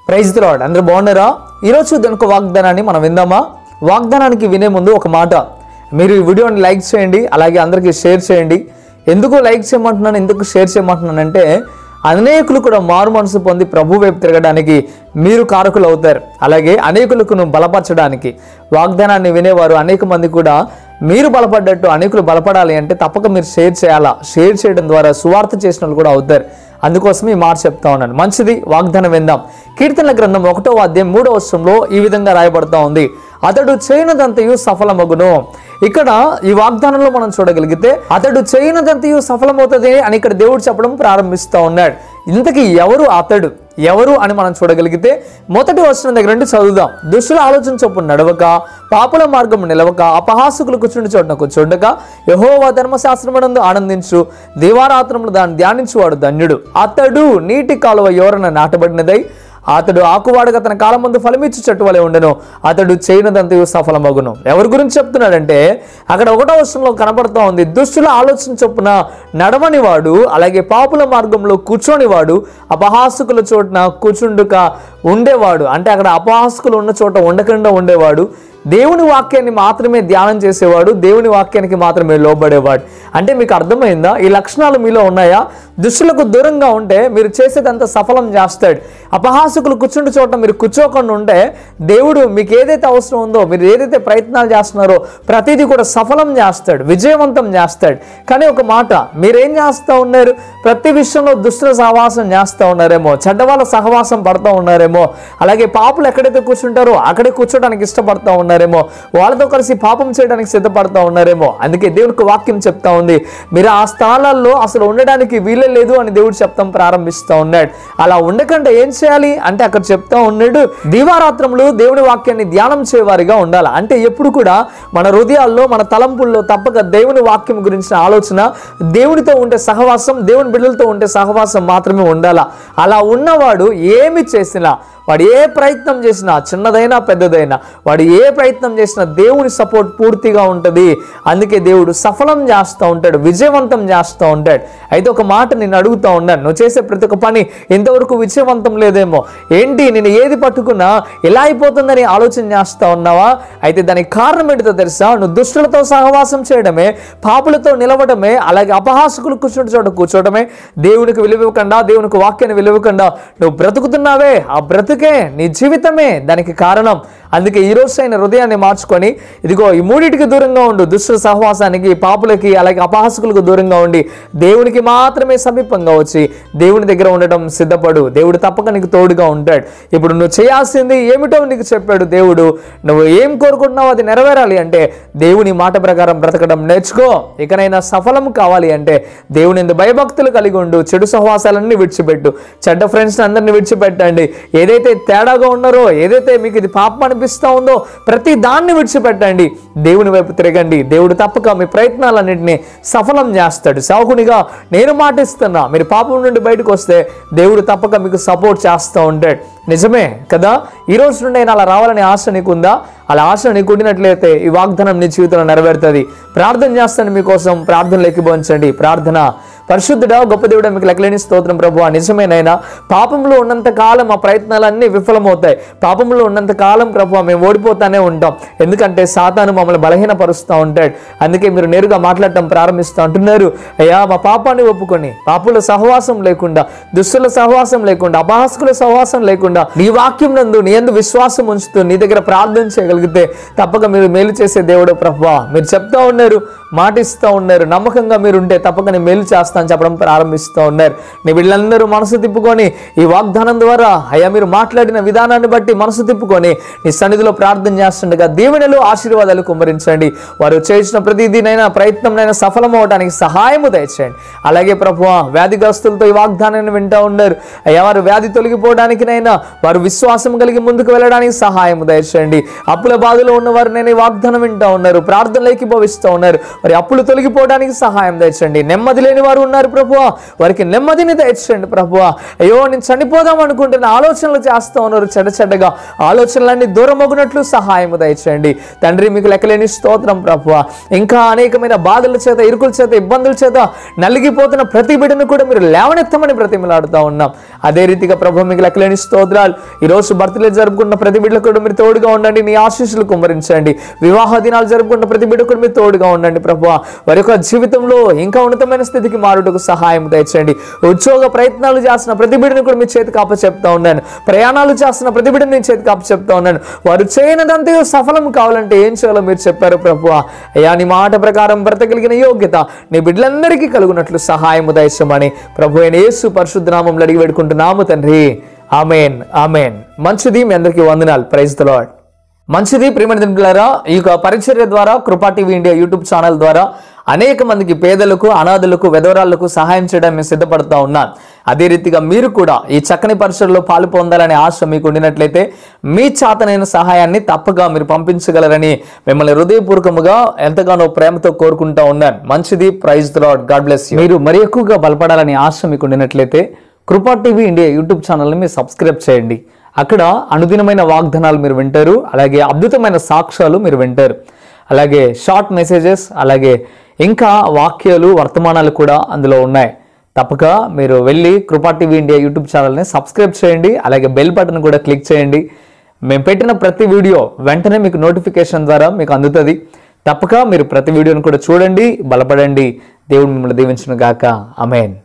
praise lord అందరూ బాగున్నారా ఈరోజు చూద్దాం ఒక వాగ్దానాన్ని మనం విందామా వాగ్దానానికి వినే ముందు ఒక మాట మీరు ఈ వీడియోని లైక్ చేయండి అలాగే అందరికీ షేర్ చేయండి ఎందుకు లైక్ చేయమంటున్నాను ఎందుకు షేర్ చేయమంటున్నానంటే అనేకులు కూడా మారు మనసు పొంది ప్రభు వైపు తిరగడానికి మీరు కారకులు అవుతారు అలాగే అనేకులకు బలపరచడానికి వాగ్దానాన్ని వినేవారు అనేక మంది కూడా మీరు బలపడ్డట్టు అనేకులు బలపడాలి అంటే తప్పక మీరు షేర్ చేయాలా షేర్ చేయడం ద్వారా సువార్త చేసిన వాళ్ళు కూడా అవుతారు అందుకోసం ఈ మాట చెప్తా ఉన్నాను మంచిది వాగ్దానం విందాం కీర్తనల గ్రంథం ఒకటో అధ్యాయం మూడో వర్షంలో ఈ విధంగా రాయబడతా ఉంది అతడు చేయనదంతయు సఫలమగును ఇక్కడ ఈ వాగ్దానంలో మనం చూడగలిగితే అతడు చేయనదంతయు సఫలమవుతుంది అని ఇక్కడ దేవుడు చెప్పడం ప్రారంభిస్తూ ఉన్నాడు ఇంతకీ ఎవరు అతడు ఎవరు అని మనం చూడగలిగితే మొదటి వచనం దగ్గర నుండి చదువుదాం దుష్టుల ఆలోచన చొప్పున నడవక పాపుల మార్గం నిలవక అపహాసుకులు కూర్చుండి చోటన కూర్చుండక యహోవా ధర్మశాస్త్రమునందు ఆనందించు దీవారాత్రములు దాన్ని ధ్యానించువాడు ధన్యుడు అతడు నీటి కాలువ ఎవరన నాటబడినదై అతడు ఆకువాడగా తన కాలం ముందు ఫలమిచ్చు చెట్టు వలె ఉండను అతడు చేయనదంతయు సఫలమగును ఎవరి గురించి చెప్తున్నాడంటే అక్కడ ఒకటో వర్షంలో కనబడుతూ ఉంది దుష్టుల ఆలోచన చొప్పున నడవని వాడు అలాగే పాపుల మార్గంలో కూర్చొని వాడు అపహాసుకుల చోటున కూర్చుండుక ఉండేవాడు అంటే అక్కడ అపహాసుకులు ఉన్న చోట ఉండకుండా ఉండేవాడు దేవుని వాక్యాన్ని మాత్రమే ధ్యానం చేసేవాడు దేవుని వాక్యానికి మాత్రమే లోబడేవాడు అంటే మీకు అర్థమైందా ఈ లక్షణాలు మీలో ఉన్నాయా దుష్టులకు దూరంగా ఉంటే మీరు చేసేదంతా సఫలం చేస్తాడు అపహాసకులు కూర్చుండి చోట మీరు కూర్చోకుండా ఉంటే దేవుడు మీకు ఏదైతే అవసరం ఉందో మీరు ఏదైతే ప్రయత్నాలు చేస్తున్నారో ప్రతిదీ కూడా సఫలం చేస్తాడు విజయవంతం చేస్తాడు కానీ ఒక మాట మీరేం చేస్తూ ఉన్నారు ప్రతి విషయంలో దుష్టుల సహవాసం చేస్తూ ఉన్నారేమో చెడ్డవాళ్ళ సహవాసం పడుతూ ఉన్నారేమో అలాగే పాపులు ఎక్కడైతే కూర్చుంటారో అక్కడే కూర్చోడానికి ఇష్టపడుతూ ఉన్నారేమో వాళ్ళతో కలిసి పాపం చేయడానికి సిద్ధపడుతూ ఉన్నారేమో అందుకే దేవునికి వాక్యం చెప్తా ఉంది మీరు ఆ స్థలాల్లో అసలు ఉండడానికి వీలే లేదు అని దేవుడు చెప్తాం ప్రారంభిస్తూ ఉన్నాడు అలా ఉండకుండా ఏం చేయాలి అంటే అక్కడ చెప్తా ఉన్నాడు దీవారాత్రములు దేవుని వాక్యాన్ని ధ్యానం చేయవారిగా ఉండాలి అంటే ఎప్పుడు కూడా మన హృదయాల్లో మన తలంపుల్లో తప్పక దేవుని వాక్యం గురించిన ఆలోచన దేవునితో ఉండే సహవాసం దేవుని బిడ్డలతో ఉండే సహవాసం మాత్రమే ఉండాలా అలా ఉన్నవాడు ఏమి చేసినా వాడు ఏ ప్రయత్నం చేసినా చిన్నదైనా పెద్దదైనా వాడు ఏ ప్రయత్నం చేసినా దేవుని సపోర్ట్ పూర్తిగా ఉంటుంది అందుకే దేవుడు సఫలం చేస్తూ ఉంటాడు విజయవంతం చేస్తూ ఉంటాడు అయితే ఒక మాట నేను అడుగుతూ ఉన్నాను నువ్వు చేసే ప్రతి ఒక్క పని ఇంతవరకు విజయవంతం లేదేమో ఏంటి నేను ఏది పట్టుకున్నా ఎలా అయిపోతుందని ఆలోచన చేస్తూ ఉన్నావా అయితే దానికి కారణం ఏంటిదో తెలుసా నువ్వు దుష్టులతో సహవాసం చేయడమే పాపులతో నిలవడమే అలాగే అపహాసకులు కూర్చుంటే చోట కూర్చోవడమే దేవునికి విలువకుండా దేవునికి వాక్యాన్ని విలువకుండా నువ్వు బ్రతుకుతున్నావే ఆ బ్రతుకే నీ జీవితమే దానికి కారణం అందుకే ఈ రోజు అయిన హృదయాన్ని మార్చుకొని ఇదిగో ఈ మూడింటికి దూరంగా ఉండు దుష్ట సహవాసానికి పాపులకి అలాగే అపహాసకులకు దూరంగా ఉండి దేవునికి మాత్రమే సమీపంగా వచ్చి దేవుని దగ్గర ఉండడం సిద్ధపడు దేవుడు తప్పక నీకు తోడుగా ఉంటాడు ఇప్పుడు నువ్వు చేయాల్సింది ఏమిటో నీకు చెప్పాడు దేవుడు నువ్వు ఏం కోరుకుంటున్నావు అది నెరవేరాలి అంటే దేవుని మాట ప్రకారం బ్రతకడం నేర్చుకో ఇకనైనా సఫలం కావాలి అంటే దేవుని ఎందు భయభక్తులు కలిగి ఉండు చెడు సహవాసాలన్నీ విడిచిపెట్టు చెడ్డ ఫ్రెండ్స్ అందరిని విడిచిపెట్టండి ఏదైతే తేడాగా ఉన్నారో ఏదైతే మీకు ఇది పాపం అనిపిస్తూ ఉందో ప్రతి దాన్ని విడిచిపెట్టండి దేవుని వైపు తిరగండి దేవుడు తప్పక మీ ప్రయత్నాలన్నింటినీ సఫలం చేస్తాడు సాహునిగా నేను మాటిస్తున్నా మీరు పాపం నుండి బయటకు వస్తే దేవుడు తప్పక మీకు సపోర్ట్ చేస్తూ ఉంటాడు నిజమే కదా ఈ రోజు నుండి అయినా అలా రావాలని ఆశ నీకుందా అలా ఆశ నీకు ఉండినట్లయితే ఈ వాగ్దానం నీ జీవితంలో నెరవేరుతుంది ప్రార్థన చేస్తాను మీకోసం ప్రార్థన లెక్కిపోంచండి ప్రార్థన పరిశుద్ధుడా గొప్ప దేవుడా మీకు లెక్కలేని స్తోత్రం ప్రభు నిజమేనైనా పాపంలో ఉన్నంత కాలం ఆ ప్రయత్నాలన్నీ విఫలమవుతాయి పాపంలో ఉన్నంత కాలం ప్రభు మేము ఓడిపోతానే ఉంటాం ఎందుకంటే సాతాను మమ్మల్ని బలహీనపరుస్తూ ఉంటాడు అందుకే మీరు నేరుగా మాట్లాడటం ప్రారంభిస్తూ అంటున్నారు అయ్యా మా పాపాన్ని ఒప్పుకొని పాపుల సహవాసం లేకుండా దుస్తుల సహవాసం లేకుండా అపహాసకుల సహవాసం లేకుండా నీ వాక్యం నందు నీ ఎందు విశ్వాసం ఉంచుతూ నీ దగ్గర ప్రార్థన చేయగలిగితే తప్పక మీరు మేలు చేసే దేవుడు ప్రభు మీరు చెప్తా ఉన్నారు మాటిస్తూ ఉన్నారు నమ్మకంగా మీరు ఉంటే తప్పక నేను మేలు చేస్తాను చెప్పడం ప్రారంభిస్తూ ఉన్నారు నీ వీళ్ళందరూ మనసు తిప్పుకొని ఈ వాగ్దానం ద్వారా అయ్యా మీరు మాట్లాడిన విధానాన్ని బట్టి మనసు తిప్పుకొని నీ సన్నిధిలో ప్రార్థన చేస్తుండగా దీవెనలు ఆశీర్వాదాలు కుమ్మరించండి వారు చేసిన ప్రతిదీనైనా ప్రయత్నంనైనా సఫలం అవడానికి సహాయము దయచేయండి అలాగే ప్రభు వ్యాధిగ్రస్తులతో ఈ వాగ్దానాన్ని వింటూ ఉన్నారు అయ్యా వారు వ్యాధి తొలగిపోవడానికినైనా వారు విశ్వాసం కలిగి ముందుకు వెళ్ళడానికి సహాయం దయచేయండి అప్పుల బాధలో ఉన్న వారు నేను ఈ వాగ్దానం వింటూ ఉన్నారు ప్రార్థనలోకి భవిస్తూ ఉన్నారు వారి అప్పులు తొలగిపోవడానికి సహాయం దయచండి నెమ్మది లేని వారు ఉన్నారు ప్రభు వారికి నెమ్మదిని దయచండి ప్రభు అయ్యో నేను చనిపోదాం అనుకుంటున్న ఆలోచనలు చేస్తూ ఉన్నారు చెడ్డ చెడ్డగా ఆలోచనలన్నీ దూరమగునట్లు సహాయం దయచేయండి తండ్రి మీకు లెక్కలేని స్తోత్రం ప్రభు ఇంకా అనేకమైన బాధల చేత ఇరుకుల చేత ఇబ్బందుల చేత నలిగిపోతున్న ప్రతి బిడ్డను కూడా మీరు లేవనెత్తమని బ్రతిమలాడుతూ ఉన్నాం అదే రీతిగా ప్రభు మీకు లెక్కలేని స్తోత్రాలు ఈ రోజు బర్త్డే జరుపుకున్న ప్రతి బిడ్డకు కూడా మీరు తోడుగా ఉండండి నీ ఆశీస్సులు కుమ్మరించండి వివాహ దినాలు జరుపుకున్న ప్రతి బిడ్డ కూడా మీరు తోడుగా ఉండండి ప్రభు వారి యొక్క జీవితంలో ఇంకా ఉన్నతమైన స్థితికి మారుటకు సహాయం దయచేయండి ఉద్యోగ ప్రయత్నాలు చేస్తున్న ప్రతి బిడ్డను కూడా మీ చేతికి అప్పచెప్తా ఉన్నాను ప్రయాణాలు చేస్తున్న ప్రతి బిడ్డను మీ చేతికి అప్పచెప్తా ఉన్నాను వారు చేయనదంతే సఫలం కావాలంటే ఏం చేయాలో మీరు చెప్పారు ప్రభు అయ్యా నీ మాట ప్రకారం బ్రతకలిగిన యోగ్యత నీ బిడ్డలందరికీ కలుగునట్లు సహాయం దయచమని ప్రభు అయిన యేసు పరిశుద్ధనామంలో అడిగి వేడుకుంటున్నాము తండ్రి ఆమెన్ ఆమెన్ మంచిది మీ అందరికీ వందనాలు ప్రైజ్ ద లార్డ్ మంచిది ప్రియమైన దింపులారా ఈ యొక్క పరిచర్య ద్వారా కృపా టీవీ ఇండియా యూట్యూబ్ ఛానల్ ద్వారా అనేక మందికి పేదలకు అనాథులకు వెధవరాళ్లకు సహాయం చేయడం మేము సిద్ధపడుతూ ఉన్నాం అదే రీతిగా మీరు కూడా ఈ చక్కని పరిచయలో పాలు పొందాలనే ఆశ మీకు ఉండినట్లయితే మీ చాతనైన సహాయాన్ని తప్పగా మీరు పంపించగలరని మిమ్మల్ని హృదయపూర్వకముగా ఎంతగానో ప్రేమతో కోరుకుంటా ఉన్నాను మంచిది ప్రైజ్ లాడ్ గాడ్ బ్లెస్ మీరు మరి ఎక్కువగా బలపడాలని ఆశ మీకు ఉండినట్లయితే కృపా టీవీ ఇండియా యూట్యూబ్ ఛానల్ని మీరు సబ్స్క్రైబ్ చేయండి అక్కడ అనుదినమైన వాగ్దానాలు మీరు వింటారు అలాగే అద్భుతమైన సాక్ష్యాలు మీరు వింటారు అలాగే షార్ట్ మెసేజెస్ అలాగే ఇంకా వాక్యాలు వర్తమానాలు కూడా అందులో ఉన్నాయి తప్పక మీరు వెళ్ళి కృపా టీవీ ఇండియా యూట్యూబ్ ఛానల్ని సబ్స్క్రైబ్ చేయండి అలాగే బెల్ బటన్ కూడా క్లిక్ చేయండి మేము పెట్టిన ప్రతి వీడియో వెంటనే మీకు నోటిఫికేషన్ ద్వారా మీకు అందుతుంది తప్పక మీరు ప్రతి వీడియోని కూడా చూడండి బలపడండి దేవుడు మిమ్మల్ని దీవించును గాక అమేన్